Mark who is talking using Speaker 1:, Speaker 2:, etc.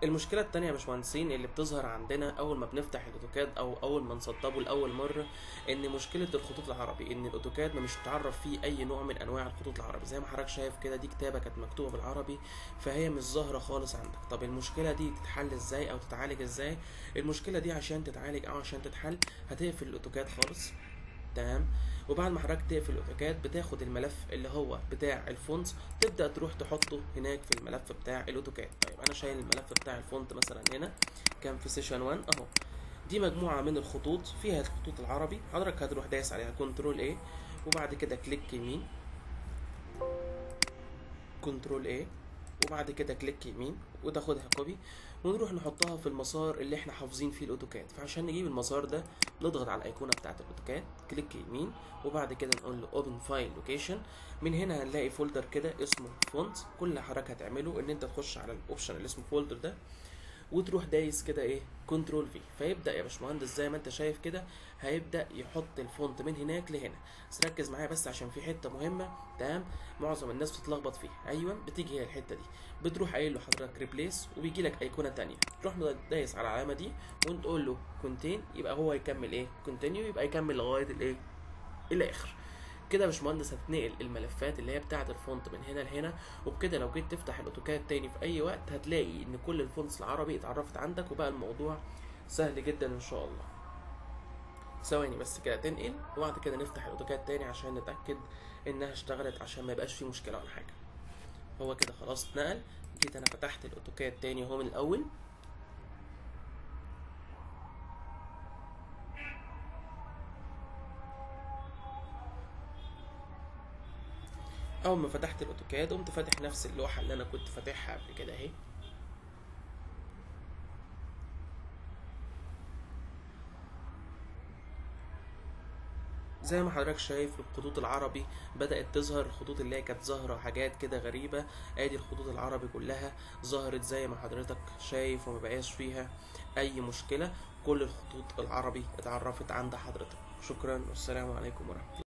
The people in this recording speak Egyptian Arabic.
Speaker 1: المشكلة التانية يا باشمهندسين اللي بتظهر عندنا أول ما بنفتح الأوتوكاد أو أول ما نسطبه لأول مرة إن مشكلة الخطوط العربي إن الأوتوكاد مش متعرف فيه أي نوع من أنواع الخطوط العربي زي ما حضرتك شايف كده دي كتابة كانت مكتوبة بالعربي فهي مش ظاهرة خالص عندك طب المشكلة دي تتحل إزاي أو تتعالج إزاي المشكلة دي عشان تتعالج أو عشان تتحل هتقفل الأوتوكاد خالص تمام وبعد ما حضرتك تقفل الاوتوكاد بتاخد الملف اللي هو بتاع الفونت تبدا تروح تحطه هناك في الملف بتاع الاوتوكاد طيب انا شايل الملف بتاع الفونت مثلا هنا كان في سيشن 1 اهو دي مجموعه من الخطوط فيها الخطوط العربي حضرتك هتروح دايس عليها كنترول ايه وبعد كده كليك يمين كنترول ايه وبعد كده كليك يمين وتاخدها كوبي ونروح نحطها في المسار اللي احنا حافظين فيه الاوتوكاد فعشان نجيب المسار ده نضغط على الايقونه بتاعه الاوتوكاد كليك يمين وبعد كده نقول له اوبن فايل لوكيشن من هنا هنلاقي فولدر كده اسمه فونت كل اللي حضرتك هتعمله ان انت تخش على الاوبشن اللي اسمه فولدر ده وتروح دايس كده ايه كنترول في فيبدا يا باشمهندس زي ما انت شايف كده هيبدا يحط الفونت من هناك لهنا بس ركز معايا بس عشان في حته مهمه تمام معظم الناس بتتلخبط فيها ايوه بتيجي هي الحته دي بتروح قايل له حضرتك ريبليس وبيجي لك ايقونه تانية تروح دايس على العلامه دي وتقول له كونتين يبقى هو يكمل ايه كونتينيو يبقى يكمل لغايه الايه الاخر كده يا باشمهندس هتنقل الملفات اللي هي بتاعه الفونت من هنا لهنا وبكده لو جيت تفتح الاوتوكاد تاني في اي وقت هتلاقي ان كل الفونتس العربي اتعرفت عندك وبقى الموضوع سهل جدا ان شاء الله ثواني بس كده تنقل وبعد كده نفتح الاوتوكاد تاني عشان نتاكد انها اشتغلت عشان ما يبقاش فيه مشكله ولا حاجه هو كده خلاص اتنقل جيت انا فتحت الاوتوكاد تاني اهو من الاول اول ما فتحت الاوتوكاد قمت فاتح نفس اللوحه اللي انا كنت فاتحها قبل كده اهي زي ما حضرتك شايف الخطوط العربي بدأت تظهر الخطوط اللي هي كانت ظاهرة حاجات كده غريبة ادي الخطوط العربي كلها ظهرت زي ما حضرتك شايف وما بقاش فيها اي مشكلة كل الخطوط العربي اتعرفت عند حضرتك شكرا والسلام عليكم ورحمة الله